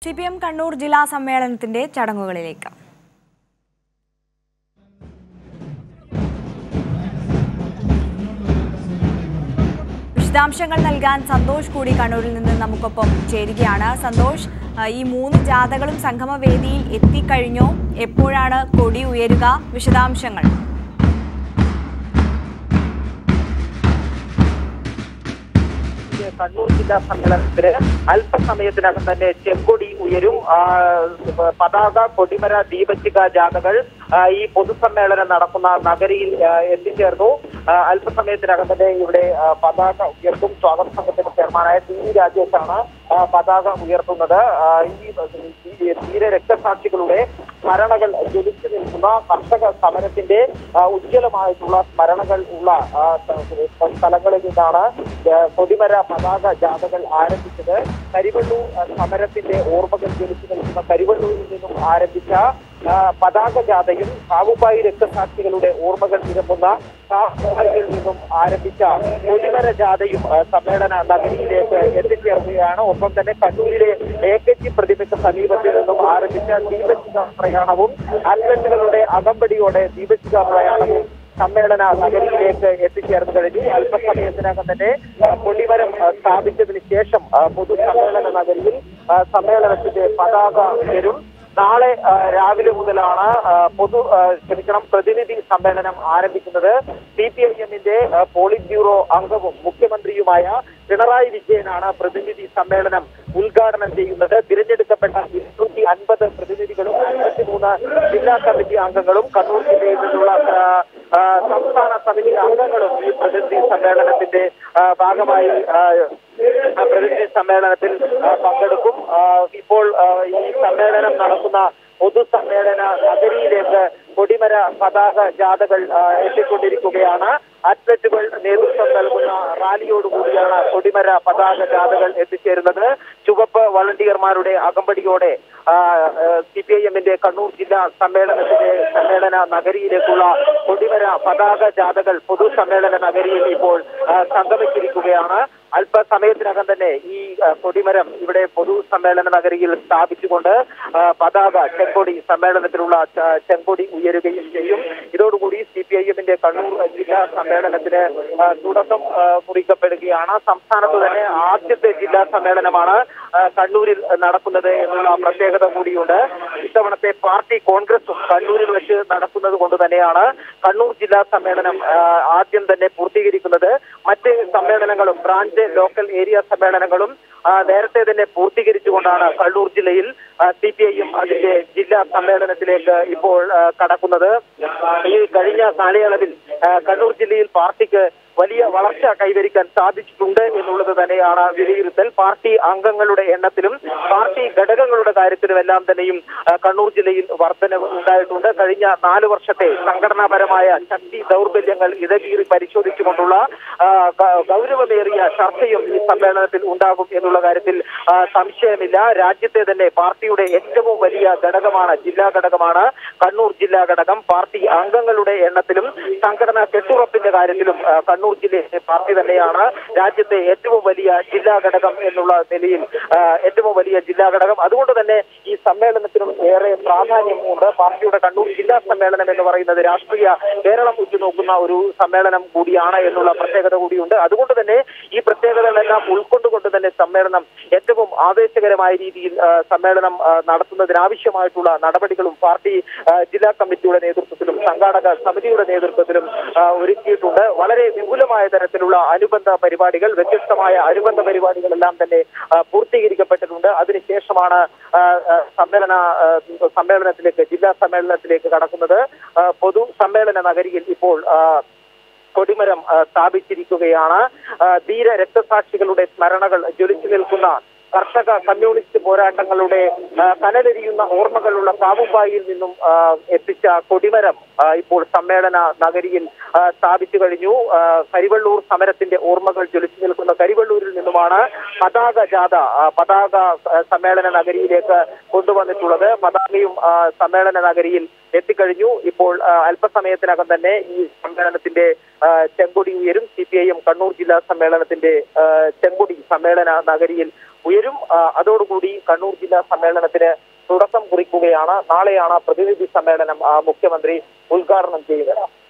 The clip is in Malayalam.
സി പി എം കണ്ണൂർ ജില്ലാ സമ്മേളനത്തിന്റെ ചടങ്ങുകളിലേക്ക് വിശദാംശങ്ങൾ നൽകാൻ സന്തോഷ് കൂടി കണ്ണൂരിൽ നിന്ന് നമുക്കൊപ്പം ചേരുകയാണ് സന്തോഷ് ആ, ഈ മൂന്ന് ജാഥകളും സംഗമവേദിയിൽ എത്തിക്കഴിഞ്ഞോ എപ്പോഴാണ് കൊടി ഉയരുക വിശദാംശങ്ങൾ കണ്ണൂർ ജില്ലാ സമ്മേളനത്തിന് അല്പസമയത്തിനകം തന്നെ ചെങ്കൊടി ഉയരും ആ, പതാക കൊടിമര ദീപശിഖ ജാഥകൾ ആ, ഈ പൊതുസമ്മേളനം നടക്കുന്ന നഗരിയിൽ ആ, എത്തിച്ചേർന്നു ആ, അല്പസമയത്തിനകം തന്നെ ഇവിടെ ആ, പതാക ഉയർത്തും സ്വാഗത സംഘത്തിന്റെ ചെയർമാനായ ടി വി രാജേഷാണ് ആ, പതാക ഉയർത്തുന്നത് ആ, ഈ ഈ ധീര രക്തസാക്ഷികളുടെ സ്മരണകൾ ജ്വലിച്ചു നിൽക്കുന്ന കർഷക സമരത്തിന്റെ ആ, ഉജ്ജ്വലമായിട്ടുള്ള സ്മരണകൾ ഉള്ള ആ, സ്ഥ- സ്ഥലങ്ങളിൽ നിന്നാണ് ആ, കൊടിമര പതാക ജാഥകൾ ആരംഭിച്ചത് കരിവള്ളൂർ ആ, സമരത്തിന്റെ ഓർമ്മകൾ ജ്വലിച്ചു നിൽക്കുന്ന കരിവള്ളൂരിൽ നിന്നും ആരംഭിച്ച ആ, പതാക ജാഥയും കാവുബായി രക്തസാക്ഷികളുടെ ഓർമ്മകൾ നിരമ്പുന്ന കാവുബായിൽ നിന്നും ആരംഭിച്ച കൊടിമര ജാഥയും ആ, സമ്മേളന നഗരിയിലേക്ക് എത്തിച്ചേർക്കുകയാണ് ഒപ്പം തന്നെ കണ്ണൂരിലെ എ കെ ജി പ്രതിമയ്ക്ക് സമീപത്തിൽ നിന്നും ആരംഭിച്ച ദീപശിഖ പ്രയാണവും അത്ലറ്റുകളുടെ അകമ്പടിയോടെ ദീപശിഖ പ്രയാണവും സമ്മേളന നഗരിയിലേക്ക് എത്തിച്ചേർന്നു കഴിഞ്ഞു അല്പസമയത്തിനകം തന്നെ ആ, കൊടിമരം ആ, സ്ഥാപിച്ചതിന് ശേഷം ആ, പൊതുസമ്മേളന നഗരിയിൽ ആ, സമ്മേളനത്തിന്റെ പതാക ഉയരും നാളെ ആ, രാവിലെ മുതലാണ് ആ, പൊതു ആ, ക്ഷമിക്കണം പ്രതിനിധി സമ്മേളനം ആരംഭിക്കുന്നത് സി പി ഐ എമ്മിന്റെ പോളിറ്റ് ബ്യൂറോ അംഗവും മുഖ്യമന്ത്രിയുമായ പിണറായി വിജയനാണ് പ്രതിനിധി സമ്മേളനം ഉദ്ഘാടനം ചെയ്യുന്നത് തിരഞ്ഞെടുക്കപ്പെട്ട ഇരുന്നൂറ്റി അൻപത് പ്രതിനിധികളും അൻപത്തിമൂന്ന് ജില്ലാ കമ്മിറ്റി അംഗങ്ങളും കണ്ണൂർ ജില്ലയിൽ നിന്നുള്ള ആ, ആ, സംസ്ഥാന സമിതി അംഗങ്ങളും ഈ പ്രതിനിധി സമ്മേളനത്തിന്റെ ആ, ഭാഗമായി ആ, ആ, പ്രതിനിധി സമ്മേളനത്തിൽ ആ, പങ്കെടുക്കും ആ, ഇപ്പോൾ ആ, ഈ സമ്മേളനം നടക്കുന്ന പൊതുസമ്മേളന നഗരിയിലേക്ക് കൊടിമര പതാക ജാഥകൾ ആ, എത്തിക്കൊണ്ടിരിക്കുകയാണ് അത്ലറ്റുകൾ നേതൃത്വം നൽകുന്ന റാലിയോടുകൂടിയാണ് കൊടിമര പതാക ജാഥകൾ എത്തിച്ചേരുന്നത് ചുവപ്പ് വളണ്ടിയർമാരുടെ അകമ്പടിയോടെ സി പി ഐ എമ്മിന്റെ കണ്ണൂർ ജില്ലാ സമ്മേളനത്തിന്റെ സമ്മേളന നഗരിയിലേക്കുള്ള കൊടിമര പതാക ജാഥകൾ പൊതുസമ്മേളന നഗരിയിൽ ഇപ്പോൾ ആ, സംഗമിച്ചിരിക്കുകയാണ് അല്പസമയത്തിനകം തന്നെ ഈ ആ, കൊടിമരം ഇവിടെ പൊതുസമ്മേളന നഗരിയിൽ സ്ഥാപിച്ചുകൊണ്ട് ആ, പതാക ചെങ്കൊടി സമ്മേളനത്തിലുള്ള ച- ചെങ്കൊടി ഉയരുകയും ചെയ്യും ഇതോടുകൂടി സി പി ഐ എമ്മിന്റെ കണ്ണൂർ ജില്ലാ സമ്മേളനത്തിന് ആ, തുടക്കം ആ, കുറിക്കപ്പെടുകയാണ് സംസ്ഥാനത്ത് തന്നെ ആദ്യത്തെ ജില്ലാ സമ്മേളനമാണ് ആ, കണ്ണൂരിൽ നടക്കുന്നത് എന്നുള്ള പ്രത്യേകത കൂടിയുണ്ട് ഇത്തവണത്തെ പാർട്ടി കോൺഗ്രസും കണ്ണൂരിൽ വെച്ച് നടക്കുന്നത് കൊണ്ട് തന്നെയാണ് കണ്ണൂർ ജില്ലാ സമ്മേളനം ആ, ആദ്യം തന്നെ പൂർത്തീകരിക്കുന്നത് മറ്റ് സമ്മേളനങ്ങളും ബ്രാഞ്ച് ലോക്കൽ ഏരിയ സമ്മേളനങ്ങളും ആ, നേരത്തെ തന്നെ പൂർത്തീകരിച്ചുകൊണ്ടാണ് കണ്ണൂർ ജില്ലയിൽ സി പി ഐയും അതിന്റെ ജില്ലാ സമ്മേളനത്തിലേക്ക് ഇപ്പോൾ ആ, കടക്കുന്നത് ഈ കഴിഞ്ഞ കാലയളവിൽ ആ, കണ്ണൂർ ജില്ലയിൽ പാർട്ടിക്ക് വലിയ വളർച്ച കൈവരിക്കാൻ സാധിച്ചിട്ടുണ്ട് എന്നുള്ളത് തന്നെയാണ് വിലയിരുത്തൽ പാർട്ടി അംഗങ്ങളുടെ എണ്ണത്തിലും പാർട്ടി ഘടകങ്ങളുടെ കാര്യത്തിലും എല്ലാം തന്നെയും ആ, കണ്ണൂർ ജില്ലയിൽ വർധനവ് ഉണ്ടായിട്ടുണ്ട് കഴിഞ്ഞ നാല് വർഷത്തെ സംഘടനാപരമായ ശക്തി ദൗർബല്യങ്ങൾ ഇടകീറി പരിശോധിച്ചുകൊണ്ടുള്ള ആ, ഗ- ഗൗരവമേറിയ ചർച്ചയും ഈ സമ്മേളനത്തിൽ ഉണ്ടാകും എന്നുള്ള കാര്യത്തിൽ ആ, സംശയമില്ല രാജ്യത്തെ തന്നെ പാർട്ടിയുടെ ഏറ്റവും വലിയ ഘടകമാണ് ജില്ലാ ഘടകമാണ് കണ്ണൂർ ജില്ലാ ഘടകം പാർട്ടി അംഗങ്ങളുടെ എണ്ണത്തിലും സംഘടനാ കെട്ടുറപ്പിന്റെ കാര്യത്തിലും ആ, കണ്ണൂർ ജില്ലയിലെ പാർട്ടി തന്നെയാണ് രാജ്യത്തെ ഏറ്റവും വലിയ ജില്ലാ ഘടകം എന്നുള്ള നിലയിൽ ആ, ഏറ്റവും വലിയ ജില്ലാ ഘടകം അതുകൊണ്ട് തന്നെ ഈ സമ്മേളനത്തിനും ഏറെ പ്രാധാന്യമുണ്ട് പാർട്ടിയുടെ കണ്ണൂർ ജില്ലാ സമ്മേളനം എന്ന് പറയുന്നത് രാഷ്ട്രീയ കേരളം ഉറ്റുനോക്കുന്ന ഒരു സമ്മേളനം കൂടിയാണ് എന്നുള്ള പ്രത്യേകത കൂടിയുണ്ട് അതുകൊണ്ട് തന്നെ ഈ പ്രത്യേകതകളെല്ലാം ഉൾക്കൊണ്ടുകൊണ്ട് തന്നെ സമ്മേളനം ഏറ്റവും ആവേശകരമായ രീതിയിൽ ആ, സമ്മേളനം ആ, നടത്തുന്നതിനാവശ്യമായിട്ടുള്ള നടപടികളും പാർട്ടി ആ, ജില്ലാ കമ്മിറ്റിയുടെ നേതൃത്വത്തിലും സംഘാടക സമിതിയുടെ നേതൃത്വത്തിലും ആ, ഒരുക്കിയിട്ടുണ്ട് വളരെ വിപുലമായ തരത്തിലുള്ള അനുബന്ധ പരിപാടികൾ വ്യത്യസ്തമായ അനുബന്ധ പരിപാടികളെല്ലാം തന്നെ ആ, പൂർത്തീകരിക്കപ്പെട്ടിട്ടുണ്ട് അതിനുശേഷമാണ് ആ, ആ, സമ്മേളന ആ, സമ്മേളനത്തിലേക്ക് ജില്ലാ സമ്മേളനത്തിലേക്ക് കടക്കുന്നത് ആ, പൊതു സമ്മേളന നഗരിയിൽ ഇപ്പോൾ ആ, കൊടിമരം ആ, സ്ഥാപിച്ചിരിക്കുകയാണ് ആ, ധീര രക്തസാക്ഷികളുടെ സ്മരണകൾ ജ്വലിച്ചു നിൽക്കുന്ന കർഷക കമ്മ്യൂണിസ്റ്റ് പോരാട്ടങ്ങളുടെ ആ, കനലെരിയുന്ന ഓർമ്മകളുള്ള കാവുബായിൽ നിന്നും ആ, എത്തിച്ച കൊടിമരം ആ, ഇപ്പോൾ സമ്മേളന നഗരിയിൽ ആ, സ്ഥാപിച്ചു കഴിഞ്ഞു ആ, കരിവള്ളൂർ സമരത്തിന്റെ ഓർമ്മകൾ ജ്വലിച്ചു നിൽക്കുന്ന കരിവള്ളൂരിൽ നിന്നുമാണ് പതാക ജാഥ ആ, പതാക ആ, സമ്മേളന നഗരിയിലേക്ക് കൊണ്ടുവന്നിട്ടുള്ളത് പതാകയും ആ, സമ്മേളന നഗരിയിൽ എത്തിക്കഴിഞ്ഞു ഇപ്പോൾ ആ, അല്പസമയത്തിനകം തന്നെ ഈ സമ്മേളനത്തിന്റെ ആ, ചെങ്കൊടി ഉയരും C P I M Kannur ജില്ലാ സമ്മേളനത്തിന്റെ ആ, ചെങ്കൊടി സമ്മേളന നഗരിയിൽ ഉയരും ആ, അതോടുകൂടി കണ്ണൂർ ജില്ലാ സമ്മേളനത്തിന് തുടക്കം കുറിക്കുകയാണ് നാളെയാണ് പ്രതിനിധി സമ്മേളനം ആ, മുഖ്യമന്ത്രി ഉദ്ഘാടനം ചെയ്യുന്നത്